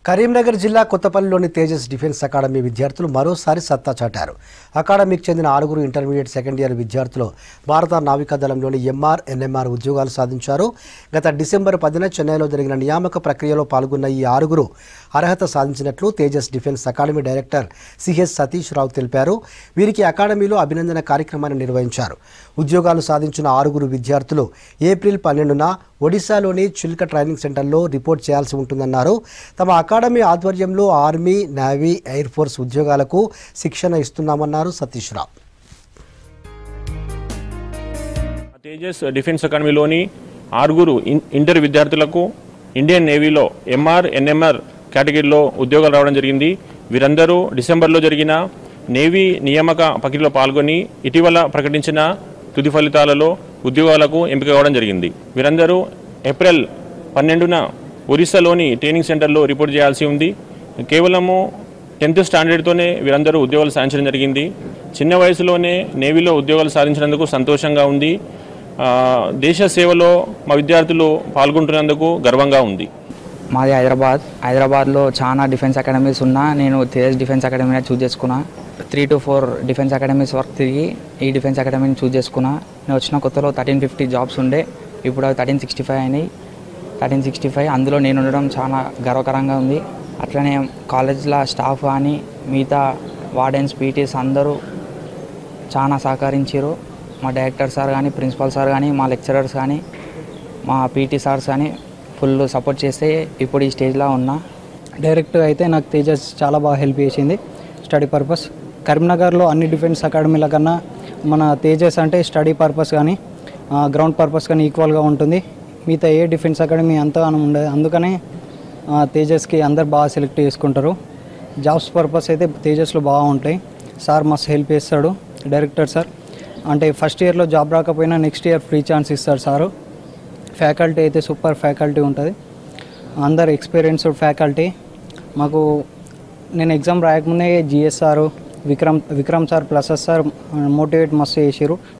కరీంనగర్ జిల్లా కొత్తపల్లిలోని Tejas defence academy విద్యార్థులు మరోసారి సత్తా చాటారు అకాడమీకి చెందిన ఆరుగురు ఇంటర్మీడియట్ సెకండ్ ఇయర్ విద్యార్థులు భారత నావికాదళంలోని ఎంఆర్ ఎన్ఎంఆర్ ఉద్యోగాలు సాధించారు గత డిసెంబర్ పదిన చెన్నైలో జరిగిన నియామక ప్రక్రియలో పాల్గొన్న ఈ ఆరుగురు అర్హత సాధించినట్లు Tejas defence academy director CH Satish Rao తెలిపారు వీరికి అకాడమీలో అభినందన కార్యక్రమాన్ని నిర్వహించారు ఉద్యోగాలు సాధించిన ఆరుగురు విద్యార్థులు ఏప్రిల్ పన్నెండున ఒడిశాలోని చిల్క ట్రైనింగ్ సెంటర్లో రిపోర్ట్ చేయాల్సి ఉంటుందన్నారు తమ అకాడమీ ఆధ్వర్యంలో ఆర్మీ నేవీ ఎయిర్ ఫోర్స్ ఉద్యోగాలకు శిక్షణ ఇస్తున్నామన్నారు సతీష్ రావు తేజస్ డిఫెన్స్ అకాడమీలోని ఆరుగురు ఇన్- ఇంటర్ విద్యార్థులకు ఇండియన్ నేవీలో ఎంఆర్ ఎన్ఎంఆర్ కేటగిరీలో ఉద్యోగాలు రావడం జరిగింది వీరందరూ డిసెంబర్లో జరిగిన నేవీ నియామక ప్రక్రియలో పాల్గొని ఇటీవల ప్రకటించిన తుది ఫలితాలలో ఉద్యోగాలకు ఎంపిక కావడం జరిగింది వీరందరూ ఏప్రిల్ పన్నెండున ఒరిస్సాలోని ట్రైనింగ్ సెంటర్లో రిపోర్ట్ చేయాల్సి ఉంది కేవలము టెన్త్ స్టాండర్డ్తోనే వీరందరూ ఉద్యోగాలు సాధించడం జరిగింది చిన్న వయసులోనే నేవీలో ఉద్యోగాలు సాధించినందుకు సంతోషంగా ఉంది ఆ, దేశ సేవలో మా విద్యార్థులు పాల్గొంటున్నందుకు గర్వంగా ఉంది మాది హైదరాబాద్ హైదరాబాద్లో చాలా డిఫెన్స్ అకాడమీస్ ఉన్నా నేను తేజస్ డిఫెన్స్ అకాడమీని చూస్ చేసుకున్నా three to four defence academies work తిరిగి ఈ డిఫెన్స్ అకాడమీని చూస్ చేసుకున్నా నేను వచ్చిన కొత్తలో థర్టీన్ ఫిఫ్టీ జాబ్స్ ఉండే ఇప్పుడు అవి థర్టీన్ సిక్స్టీ ఫైవ్ అయినాయి థర్టీన్ సిక్స్టీ ఫైవ్ అందులో నేను ఉండడం చాలా గర్వకరంగా ఉంది అట్లనే కాలేజ్లో స్టాఫ్ కానీ మిగతా వార్డెన్స్ పీటీస్ అందరూ చాలా సహకరించారు మా డైరెక్టర్ సార్ కానీ ప్రిన్సిపల్ సార్ కానీ మా లెక్చరర్స్ కానీ మా పీటీ సార్స్ కానీ ఫుల్ సపోర్ట్ చేస్తే ఇప్పుడు ఈ స్టేజ్లో ఉన్నా డైరెక్ట్ అయితే నాకు తేజస్ చాలా బాగా హెల్ప్ చేసింది స్టడీ పర్పస్ కరీంనగర్లో అన్ని డిఫెన్స్ అకాడమీల కన్నా మన తేజస్ అంటే స్టడీ పర్పస్ కానీ గ్రౌండ్ పర్పస్ కానీ ఈక్వల్గా ఉంటుంది మిగతా ఏ డిఫెన్స్ అకాడమీ అంతగానం ఉండదు అందుకనే ఆ, తేజస్కి అందరు బాగా సెలెక్ట్ చేసుకుంటారు జాబ్స్ పర్పస్ అయితే తేజస్లో బాగా ఉంటాయి సార్ మస్తు హెల్ప్ చేస్తాడు డైరెక్టర్ సార్ అంటే ఫస్ట్ ఇయర్లో జాబ్ రాకపోయినా నెక్స్ట్ ఇయర్ ఫ్రీ ఛాన్స్ ఇస్తాడు సారు ఫ్యాకల్టీ అయితే సూపర్ ఫ్యాకల్టీ ఉంటుంది అందరు ఎక్స్పీరియన్స్డ్ ఫ్యాకల్టీ మాకు నేను ఎగ్జామ్ రాయకముందే GS sir Vikram Vikram sir plus sir motivate మస్తు చేసారు